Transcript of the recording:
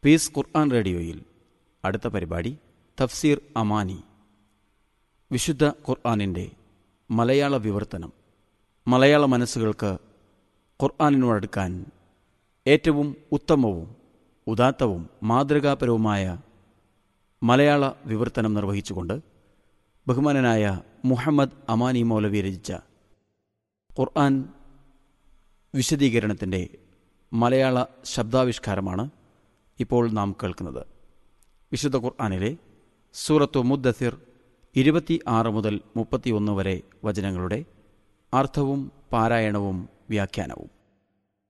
piece ഖുർആൻ റേഡിയോയിൽ അടുത്ത പരിപാടി തഫ്സീർ അമാനി വിശുദ്ധ ഖുർആാനിൻ്റെ മലയാള വിവർത്തനം മലയാള മനസ്സുകൾക്ക് ഖുർആാനിനോടടുക്കാൻ ഏറ്റവും ഉത്തമവും ഉദാത്തവും മാതൃകാപരവുമായ മലയാള വിവർത്തനം നിർവഹിച്ചുകൊണ്ട് ബഹുമാനനായ മുഹമ്മദ് അമാനി മൗലവി രചിച്ച ഖുർആൻ വിശദീകരണത്തിൻ്റെ മലയാള ശബ്ദാവിഷ്കാരമാണ് ഇപ്പോൾ നാം കേൾക്കുന്നത് വിശുദ്ധ ഖുർആാനിലെ സൂറത്തു മുദ്ദസിർ ഇരുപത്തി ആറ് മുതൽ മുപ്പത്തിയൊന്ന് വരെ വചനങ്ങളുടെ അർത്ഥവും പാരായണവും വ്യാഖ്യാനവും